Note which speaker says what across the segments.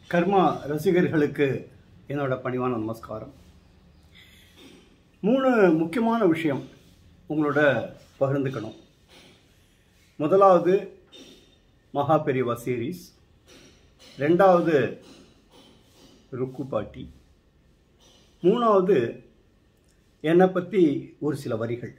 Speaker 1: கர்மா ரசிகர்களுக்கு என்னோட பணிவான நமஸ்காரம் மூணு முக்கியமான விஷயம் உங்களோட பகிர்ந்துக்கணும் முதலாவது மகா பெரியவா சீரீஸ் ரெண்டாவது ருக்கு பாட்டி மூணாவது என்னை பற்றி ஒரு சில வரிகள்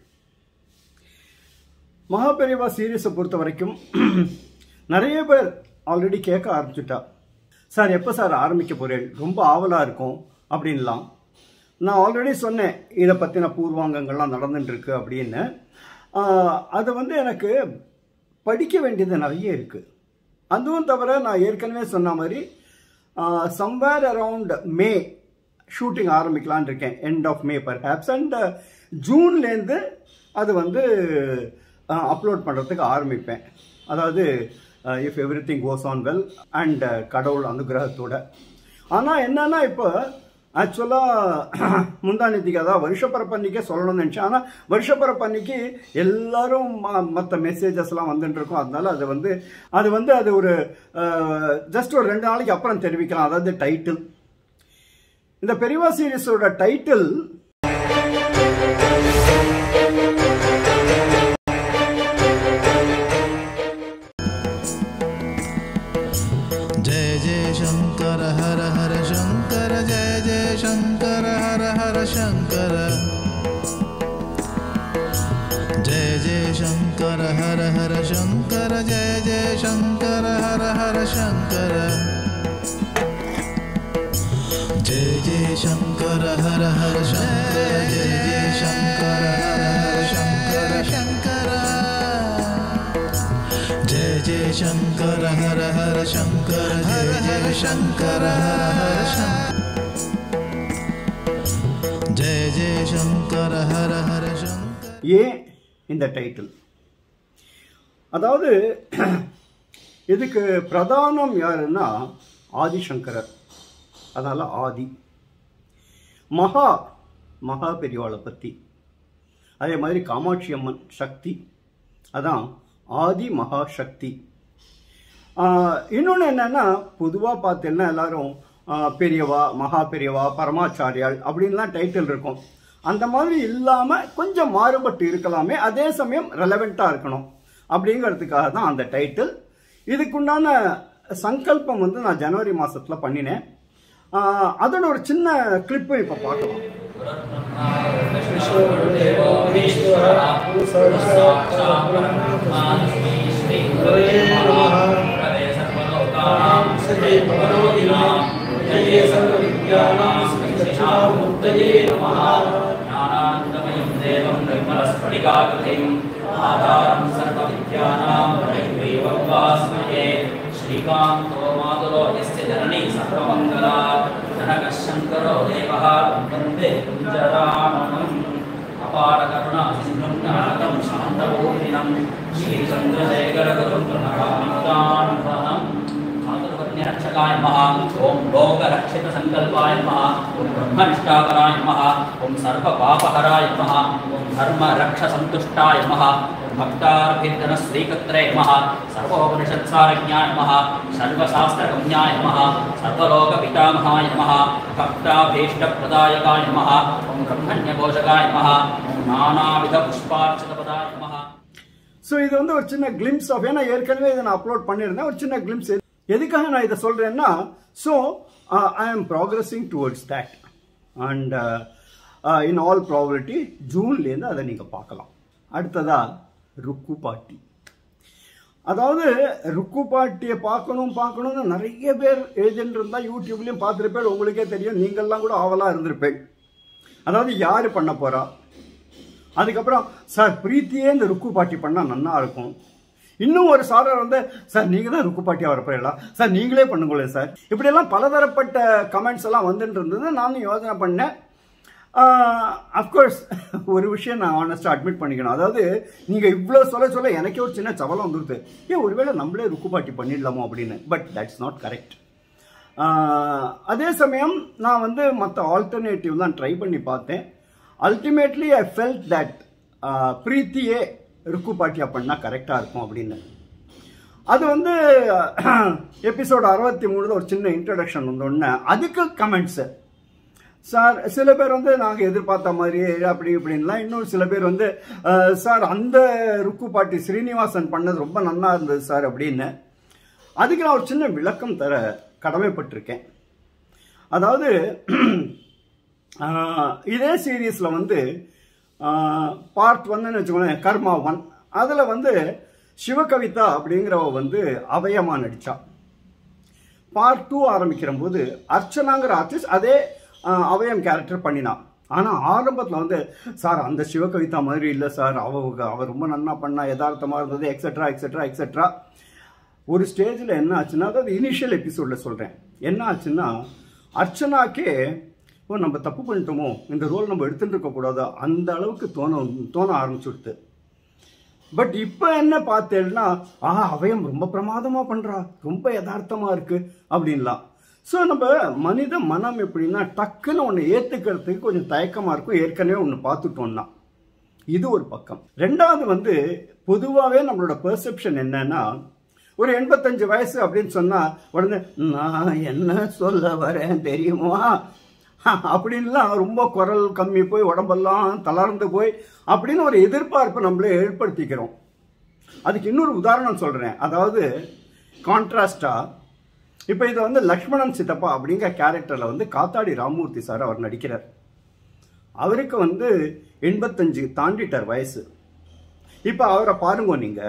Speaker 1: மகா பெரியவா சீரீஸை பொறுத்த வரைக்கும் நிறைய பேர் ஆல்ரெடி கேட்க ஆரம்பிச்சுட்டா சார் எப்போ சார் ஆரம்பிக்க போகிறேன் ரொம்ப ஆவலாக இருக்கும் அப்படின்லாம் நான் ஆல்ரெடி சொன்னேன் இதை பற்றின பூர்வாங்கங்கள்லாம் நடந்துட்டு இருக்கு அப்படின்னு ஆஹ், அது வந்து எனக்கு படிக்க வேண்டியது நிறைய இருக்குது அதுவும் தவிர நான் ஏற்கனவே சொன்ன மாதிரி சம்வேர் அரவுண்ட் மே ஷூட்டிங் ஆரம்பிக்கலான் இருக்கேன் end of May perhaps and ஜூன்லேருந்து அது வந்து அப்லோட் பண்ணுறதுக்கு ஆரம்பிப்பேன் அதாவது if everything goes on well and கடவுள் அனுகிரகத்தோட ஆனால் என்னன்னா இப்போ ஆக்சுவலாக முந்தானத்துக்கு அதாவது வருஷப்பரப்பன்னைக்கே சொல்லணும்னு நினச்சேன் ஆனால் வருஷப்பரப்பன்னைக்கு எல்லாரும் மற்ற மெசேஜஸ்லாம் வந்துட்டு இருக்கும் அதனால அது வந்து அது வந்து அது ஒரு ஜஸ்ட் ஒரு ரெண்டு நாளைக்கு அப்புறம் தெரிவிக்கலாம் அதாவது டைட்டில் இந்த பெரியவா சீரிஸோட டைட்டில்
Speaker 2: जय जय शङ्कर हर हर शङ्कर जय जय शङ्कर हर हर शङ्कर जय जय शङ्कर हर हर शङ्कर जय जय शङ्कर हर हर शङ्कर जय जय शङ्कर हर हर शङ्कर जय जय शङ्कर हर हर शङ्कर शङ्कर जय जय शङ्कर हर हर शङ्कर जय जय शङ्कर हर हर शङ्कर जय जय शङ्कर हर हर शङ्कर
Speaker 1: ஏன் இந்த டைட்டில் அதாவது இதுக்கு பிரதானம் யாருன்னா ஆதிசங்கரர் அதனால ஆதி மகா மகா பெரியவாளை பற்றி அதே மாதிரி காமாட்சி அம்மன் சக்தி அதான் ஆதி மகா சக்தி இன்னொன்று என்னன்னா பொதுவாக பார்த்தீங்கன்னா எல்லாரும் ஆஹ், பெரியவா மகா பெரியவா பரமாச்சாரியால் அப்படின்லாம் டைட்டில் இருக்கும் அந்த மாதிரி இல்லாமல் கொஞ்சம் மாறுபட்டு இருக்கலாமே அதே சமயம் ரெலவெண்ட்டாக இருக்கணும் அப்படிங்கிறதுக்காக தான் அந்த டைட்டில் இதுக்குண்டான சங்கல்பம் வந்து நான் ஜனவரி மாதத்தில் பண்ணினேன் ஆஹ், அதோட ஒரு சின்ன கிளிப்பு இப்போ பார்க்கலாம்
Speaker 3: ज्ञानान्तमयं देवं निर्मलस्फटिकाकृतिम् आधारं सर्वविद्यानां हरिग्रीवं वास्महे श्रीकान्तो मातुलो यस्य जननी सर्वमङ्गला जनकः शङ्करो देवः वन्दे कुञ्जराननम् अपारकरुणा सिन्धुं ज्ञानदं शान्तभूमिनं श्रीचन्द्रशेखरगुरुं प्रणमामितानुभवम् मातृपत्न्यरक्षकाय नमः ॐ लोकरक्षितसङ्कल्पाय नमः ॐ ब्रह्मनिष्ठाकराय नमः ॐ सर्वपापहराय नमः ॐ धर्मरक्षसन्तुष्टाय नमः ॐ भक्तार्भिर्धनश्रीकत्रे नमः सर्वोपनिषत्सारज्ञाय नमः सर्वशास्त्रगम्याय नमः सर्वलोकपितामहाय नमः भक्ताभीष्टप्रदायकाय नमः ॐ ब्रह्मण्यघोषकाय नमः ॐ नानाविधपुष्पार्चितपदाय नमः
Speaker 1: ஸோ இது வந்து ஒரு சின்ன கிளிம்ஸ் ஆஃப் ஏன்னா ஏற்கனவே இதை நான் அப்லோட் பண்ணியிருந்தேன் ஒரு சின்ன கிளிம்ஸ் எதுக்காக நான் இதை சொல்கிறேன்னா so I am progressing towards that and in all probability ஜூன்லேருந்து அதை நீங்கள் பார்க்கலாம் அடுத்ததா ருக்கு பாட்டி அதாவது ருக்கு பாட்டியை பார்க்கணும் பார்க்கணும்னு நிறைய பேர் ஏஜென்ட் இருந்தால் யூடியூப்லேயும் பார்த்துருப்பேன் உங்களுக்கே தெரியும் நீங்கள்லாம் கூட ஆவலாக இருந்திருப்பேன் அதாவது யார் பண்ண போகிறா அதுக்கப்புறம் சார் பிரீத்தியே இந்த ருக்கு பாட்டி பண்ணால் நன்னா இருக்கும் இன்னும் ஒரு சாரர் வந்து சார் நீங்கள் தான் ருக்கு பாட்டியாக வரப்போறீங்களா சார் நீங்களே பண்ணுங்களேன் சார் இப்படியெல்லாம் பலதரப்பட்ட கமெண்ட்ஸ் எல்லாம் வந்துட்டு இருந்தது நானும் யோசனை பண்ணேன் அஃப்கோர்ஸ் ஒரு விஷயம் நான் ஆனஸ்ட்டாக அட்மிட் பண்ணிக்கணும் அதாவது நீங்கள் இவ்வளோ சொல்ல சொல்ல எனக்கே ஒரு சின்ன சவலம் வந்துருது ஏன் ஒருவேளை நம்மளே ருக்கு பாட்டி பண்ணிடலாமோ அப்படின்னு பட் தட்ஸ் நாட் கரெக்ட் அதே சமயம் நான் வந்து மற்ற ஆல்டர்னேட்டிவ் தான் ட்ரை பண்ணி பார்த்தேன் அல்டிமேட்லி ஐ ஃபெல்ட் தட் பிரீத்தியே ருக்கு பாட்டியா பண்ணால் கரெக்டாக இருக்கும் அப்படின்னு அது வந்து எபிசோட் அறுபத்தி மூணுல ஒரு சின்ன இன்ட்ரடக்ஷன் வந்தோடனே அதுக்கு கமெண்ட்ஸு சார் சில பேர் வந்து நாங்கள் எதிர்பார்த்த மாதிரி அப்படி இப்படின்லாம் இன்னும் சில பேர் வந்து அஹ், சார் அந்த ருக்கு பாட்டி ஸ்ரீனிவாசன் பண்ணது ரொம்ப நல்லா இருந்தது சார் அப்படின்னு அதுக்கு நான் ஒரு சின்ன விளக்கம் தர கடமைப்பட்டிருக்கேன் அதாவது ஆஹ், இதே சீரீஸில் வந்து பார்ட் ஒன்னு வச்சுக்கோங்களேன் கர்மா ஒன் அதில் வந்து சிவகவிதா அப்படிங்கிறவ வந்து அவயமா நடிச்சா பார்ட் டூ ஆரம்பிக்கிற போது அர்ச்சனாங்கிற ஆர்டிஸ்ட் அதே ஆஹ், அவயம் கேரக்டர் பண்ணினான் ஆனால் ஆரம்பத்தில் வந்து சார் அந்த சிவகவிதா மாதிரி இல்லை சார் அவ அவ ரொம்ப நன்னா பண்ணா யதார்த்தமாக இருந்தது எக்ஸெட்ரா எக்ஸெட்ரா எக்ஸெட்ரா ஒரு ஸ்டேஜில் என்ன ஆச்சுன்னா அதாவது இனிஷியல் எபிசோடில் சொல்கிறேன் என்ன ஆச்சுன்னா அர்ச்சனாக்கே ஓ நம்ம தப்பு பண்ணிட்டோமோ இந்த ரோல் நம்ம எடுத்துட்டு இருக்கக்கூடாது அந்த அளவுக்கு தோண தோண ஆரம்பிச்சுடுது பட் இப்போ என்ன பார்த்தேன்னா ஆ அவயம் ரொம்ப பிரமாதமா பண்றா ரொம்ப யதார்த்தமா இருக்கு அப்படின்லாம் ஸோ நம்ம மனித மனம் எப்படின்னா டக்குன்னு ஒன்று ஏத்துக்கிறதுக்கு கொஞ்சம் தயக்கமா இருக்கும் ஏற்கனவே ஒன்று பார்த்துட்டோம்னா இது ஒரு பக்கம் ரெண்டாவது வந்து பொதுவாகவே நம்மளோட பெர்செப்ஷன் என்னன்னா ஒரு எண்பத்தஞ்சு வயசு அப்படின்னு சொன்னா உடனே நான் என்ன சொல்ல வரேன் தெரியுமா அப்படின்லாம் ரொம்ப குரல் கம்மி போய் உடம்பெல்லாம் தளர்ந்து போய் அப்படின்னு ஒரு எதிர்பார்ப்பு நம்மளே ஏற்படுத்திக்கிறோம் அதுக்கு இன்னொரு உதாரணம் சொல்றேன் அதாவது கான்ட்ராஸ்டா இப்போ இது வந்து லக்ஷ்மணன் சித்தப்பா அப்படிங்கிற கேரக்டர்ல வந்து காத்தாடி ராமூர்த்தி சார் அவர் நடிக்கிறார் அவருக்கு வந்து எண்பத்தஞ்சு தாண்டிட்டார் வயசு இப்போ அவரை பாருங்க நீங்க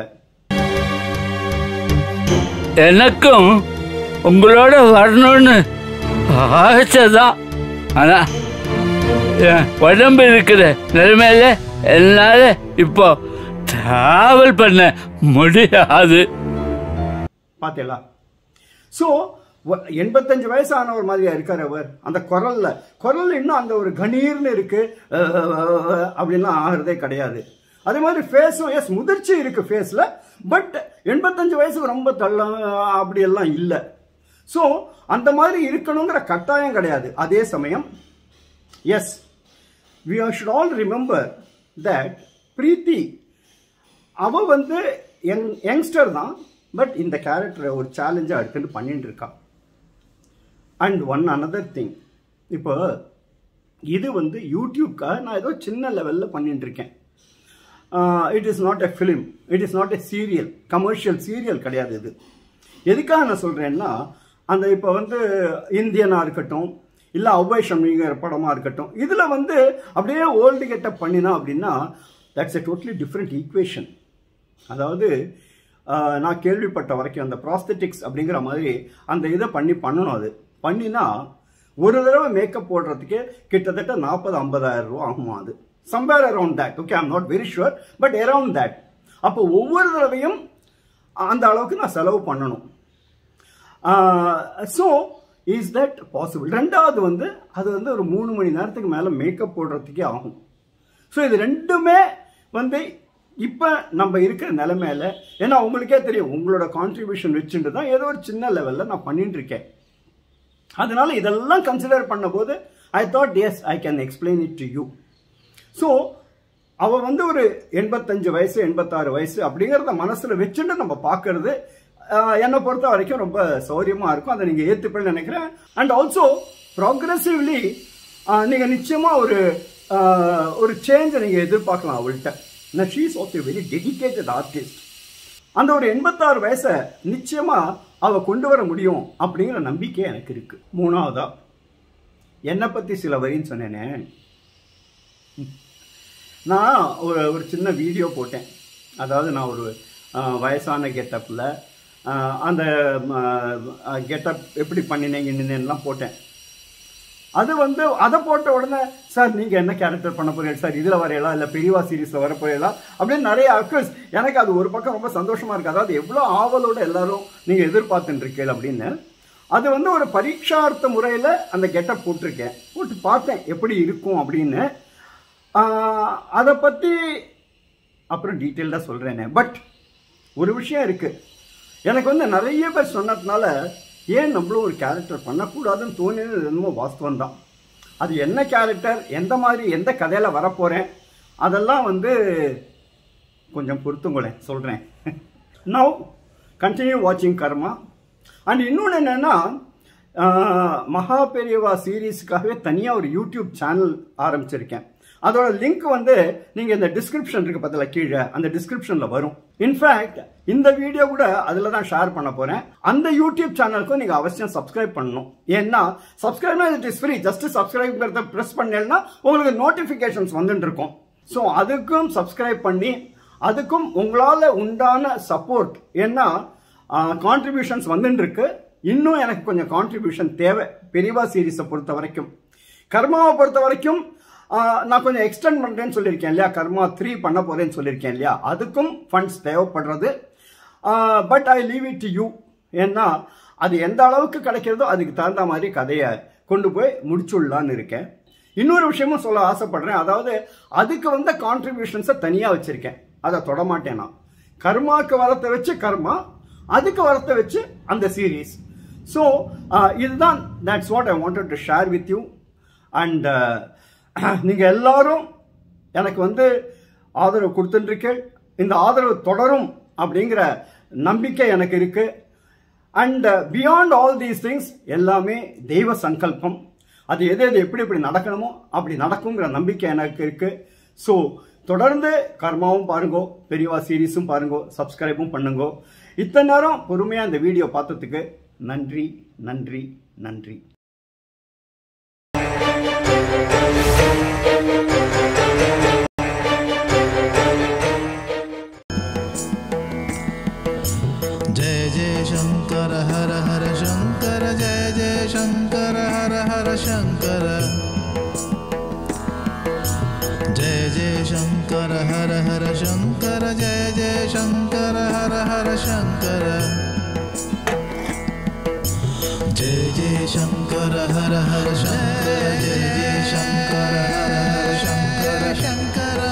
Speaker 4: எனக்கும் உங்களோட வரணும்னு ஆசைதான் ஆனா என் உடம்பு இருக்கிற நிலைமையில என்னால இப்போ டிராவல் பண்ண முடியாது
Speaker 1: பார்த்தீங்களா ஸோ எண்பத்தஞ்சு வயசானவர் மாதிரியா இருக்கார் அவர் அந்த குரல்ல குரல் இன்னும் அந்த ஒரு கணீர்னு இருக்கு அஹ், அஹ், அப்படின்லாம் ஆகிறதே கிடையாது அதே மாதிரி ஃபேஸும் எஸ் முதிர்ச்சி இருக்கு ஃபேஸில் பட் எண்பத்தஞ்சு வயசுக்கு ரொம்ப தள்ள அப்படியெல்லாம் இல்லை ஸோ அந்த மாதிரி இருக்கணுங்கிற கட்டாயம் கிடையாது அதே சமயம் yes we should all remember that Preethi அவ வந்து யங் யங்ஸ்டர் தான் பட் இந்த கேரக்டரை ஒரு சேலஞ்சாக எடுத்துட்டு பண்ணிட்டு இருக்கா அண்ட் ஒன் அனதர் திங் இப்போ இது வந்து யூடியூப்க்காக நான் ஏதோ சின்ன லெவலில் பண்ணிட்டு இருக்கேன் it is not a film it is not a serial commercial serial கிடையாது இது எதுக்காக நான் சொல்கிறேன்னா அந்த இப்போ வந்து இந்தியனாக இருக்கட்டும் இல்லை அவ்வை ஷமிங்கிற படமாக இருக்கட்டும் இதில் வந்து அப்படியே ஓல்டு கெட்டப் பண்ணினா அப்படின்னா that's a totally different equation அதாவது ஆஹ், நான் கேள்விப்பட்ட வரைக்கும் அந்த ப்ராஸ்தட்டிக்ஸ் அப்படிங்கிற மாதிரி அந்த இதை பண்ணி பண்ணணும் அது பண்ணினா ஒரு தடவை மேக்கப் போடுறதுக்கே கிட்டத்தட்ட நாற்பது ஐம்பதாயிரம் ரூபா ஆகுமா அது somewhere around that okay I'm not very sure but around that அப்போ ஒவ்வொரு தடவையும் அந்த அளவுக்கு நான் செலவு பண்ணணும் ஸோ இஸ் தட் பாசிபிள் ரெண்டாவது வந்து அது வந்து ஒரு மூணு மணி நேரத்துக்கு மேலே மேக்கப் போடுறதுக்கே ஆகும் ஸோ இது ரெண்டுமே வந்து இப்போ நம்ம இருக்கிற நிலைமையில ஏன்னா உங்களுக்கே தெரியும் உங்களோட கான்ட்ரிபியூஷன் வச்சுட்டு தான் ஏதோ ஒரு சின்ன லெவலில் நான் பண்ணிட்டு இருக்கேன் அதனால இதெல்லாம் கன்சிடர் பண்ணும்போது I thought yes I can explain it to you so அவ வந்து ஒரு எண்பத்தஞ்சு வயசு எண்பத்தாறு வயசு அப்படிங்கிறத மனசுல வச்சுட்டு நம்ம பார்க்கறது ஆஹ், என்னை பொறுத்த வரைக்கும் ரொம்ப சௌரியமா இருக்கும் அதை நீங்க ஏத்துப்பேன்னு நினைக்கிறேன் அண்ட் ஆல்சோ ப்ராக்ரெசிவ்லி நீங்க நிச்சயமா ஒரு ஆஹ், ஒரு சேஞ்சை நீங்க எதிர்பார்க்கலாம் அவள்கிட்ட she is also very dedicated artist அந்த ஒரு எண்பத்தாறு வயசை நிச்சயமா அவ கொண்டு வர முடியும் அப்படிங்கிற நம்பிக்கை எனக்கு இருக்கு மூணாவதா என்னை பத்தி சில வரின்னு சொன்னேனே நான் ஒரு ஒரு சின்ன வீடியோ போட்டேன் அதாவது நான் ஒரு அஹ், வயசான கெட்டப்பில் அந்த கெட்டப் எப்படி பண்ணினீங்கன்னுலாம் போட்டேன் அது வந்து அதை போட்ட உடனே சார் நீங்க என்ன கேரக்டர் பண்ண போறீங்க சார் இதுல வரையலாம் இல்ல பெரியவா சீரீஸ்ல வர போறீங்களா அப்படின்னு நிறைய அக்வஸ் எனக்கு அது ஒரு பக்கம் ரொம்ப சந்தோஷமா இருக்கு அதாவது எவ்வளவு ஆவலோட எல்லாரும் நீங்க எதிர்பார்த்துட்டு இருக்கீங்க அப்படின்னு அது வந்து ஒரு பரீட்சார்த்த முறையில அந்த கெட்டப் போட்டிருக்கேன் போட்டு பார்த்தேன் எப்படி இருக்கும் அப்படின்னு ஆஹ், அதை பத்தி அப்புறம் டீட்டெயில்டாக சொல்றேனே பட் ஒரு விஷயம் இருக்கு எனக்கு வந்து நிறைய பேர் சொன்னதுனால ஏன் நம்மளும் ஒரு கேரக்டர் பண்ணக்கூடாதுன்னு தோணினது என்னமோ வாஸ்தவம் தான் அது என்ன கேரக்டர் எந்த மாதிரி எந்த கதையில் வரப்போகிறேன் அதெல்லாம் வந்து கொஞ்சம் பொறுத்துங்களேன் சொல்கிறேன் நவ் கண்டினியூ வாட்சிங் கர்மா அண்ட் இன்னொன்று என்னன்னா ஆஹ், மகா பெரியவா சீரீஸ்க்காகவே தனியாக ஒரு யூடியூப் சேனல் ஆரம்பிச்சிருக்கேன் அதோட லிங்க் வந்து நீங்கள் இந்த டிஸ்கிரிப்ஷன் இருக்கு பார்த்தல கீழே அந்த டிஸ்கிரிப்ஷனில் வரும் இன்ஃபேக்ட் இந்த வீடியோ கூட அதில் தான் ஷேர் பண்ண போகிறேன் அந்த யூடியூப் சேனலுக்கும் நீங்கள் அவசியம் சப்ஸ்கிரைப் பண்ணணும் ஏன்னா சப்ஸ்கிரைப்னா இட் இஸ் ஃப்ரீ ஜஸ்ட் சப்ஸ்கிரைப்ங்கிறத ப்ரெஸ் பண்ணேன்னா உங்களுக்கு நோட்டிஃபிகேஷன்ஸ் வந்துட்டு இருக்கும் ஸோ அதுக்கும் சப்ஸ்கிரைப் பண்ணி அதுக்கும் உங்களால் உண்டான சப்போர்ட் ஏன்னா கான்ட்ரிபியூஷன்ஸ் வந்துட்டு இருக்கு இன்னும் எனக்கு கொஞ்சம் கான்ட்ரிபியூஷன் தேவை பெரியவா சீரீஸை பொறுத்த வரைக்கும் கர்மாவை பொறுத்த வரைக்கும் ஆஹ், நான் கொஞ்சம் எக்ஸ்டெண்ட் பண்ணுறேன்னு சொல்லியிருக்கேன் இல்லையா கர்மா த்ரீ பண்ண போகிறேன்னு சொல்லியிருக்கேன் இல்லையா அதுக்கும் ஃபண்ட்ஸ் தேவைப்படுறது but I leave it to you ஏன்னா அது எந்த அளவுக்கு கிடைக்கிறதோ அதுக்கு தகுந்த மாதிரி கதையை கொண்டு போய் முடிச்சுடலான்னு இருக்கேன் இன்னொரு விஷயமும் சொல்ல ஆசைப்படுறேன் அதாவது அதுக்கு வந்த கான்ட்ரிபியூஷன்ஸை தனியாக வச்சிருக்கேன் அதை தொடமாட்டேன் நான் கர்மாக்கு வரத்தை வச்சு கர்மா அதுக்கு வரத்தை வச்சு அந்த சீரீஸ் ஸோ இதுதான் that's what I wanted to share with you and நீங்கள் எல்லாரும் எனக்கு வந்து ஆதரவு கொடுத்துட்டுருக்கேன் இந்த ஆதரவு தொடரும் அப்படிங்கிற நம்பிக்கை எனக்கு இருக்கு and beyond all these things எல்லாமே தெய்வ சங்கல்பம் அது எது எது எப்படி எப்படி நடக்கணுமோ அப்படி நடக்குங்கிற நம்பிக்கை எனக்கு இருக்கு ஸோ தொடர்ந்து கர்மாவும் பாருங்கோ பெரியவா சீரீஸும் பாருங்கோ சப்ஸ்கிரைபும் பண்ணுங்கோ இத்தனை நேரம் பொறுமையாக இந்த வீடியோ பார்த்ததுக்கு நன்றி நன்றி நன்றி
Speaker 2: जय जय शङ्कर हर हर शङ्कर जय जय शङ्कर हर हर शङ्कर जय जय शङ्कर हर हर शङ्कर जय जय शङ्कर हर हर शङ्कर जय जय शङ्कर हर हर शङ्कर जय जय शङ्कर हर हर शङ्कर शङ्कर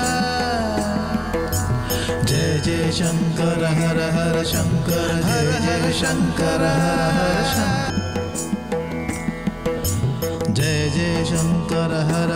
Speaker 2: जय जय शङ्कर हर हर शङ्कर जय जय शङ्कर हर हर शङ्कर जय जय शङ्कर हर